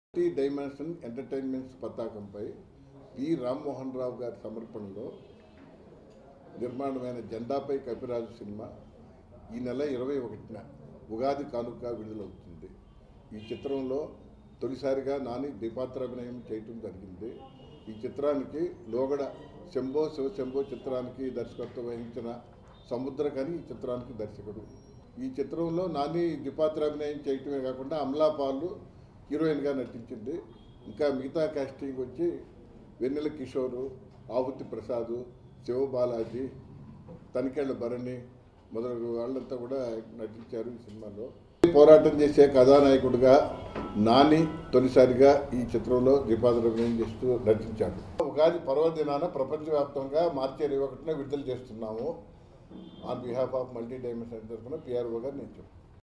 tea dimension entertainments పతాకంపై P Rammohan Rao గారి సమర్పణలో నిర్మాణమైన జెండాపై కపిరాజు సినిమా ఈ నెల ఇరవై ఒకటిన ఉగాది కానుక విడుదలవుతుంది ఈ చిత్రంలో తొలిసారిగా నాని ద్విపాత్రాభినయం చేయటం జరిగింది ఈ చిత్రానికి లోగడ శంభో శివ శంభో చిత్రానికి దర్శకత్వం వహించిన సముద్రకని ఈ చిత్రానికి దర్శకుడు ఈ చిత్రంలో నాని ద్విపాత్రాభినయం చేయటమే కాకుండా అమలాపాలు హీరోయిన్గా నటించింది ఇంకా మిగతా కాస్టింగ్ వచ్చి వెన్నెల కిషోరు ఆహుతి ప్రసాద్ శివబాలాజీ తనికేళ్ల భరణి మొదలగు వాళ్ళంతా కూడా నటించారు ఈ సినిమాలో పోరాటం చేసే కథానాయకుడిగా నాని తొలిసారిగా ఈ చిత్రంలో దీపాదరభినయం చేస్తూ నటించాడు ఉగాది పర్వదినాన ప్రపంచవ్యాప్తంగా మార్చి ఇరవై ఒకటిన విడుదల చేస్తున్నాము on behalf of multi dimension తరఫున పిఆర్ఓ గారు నేను చెప్తాను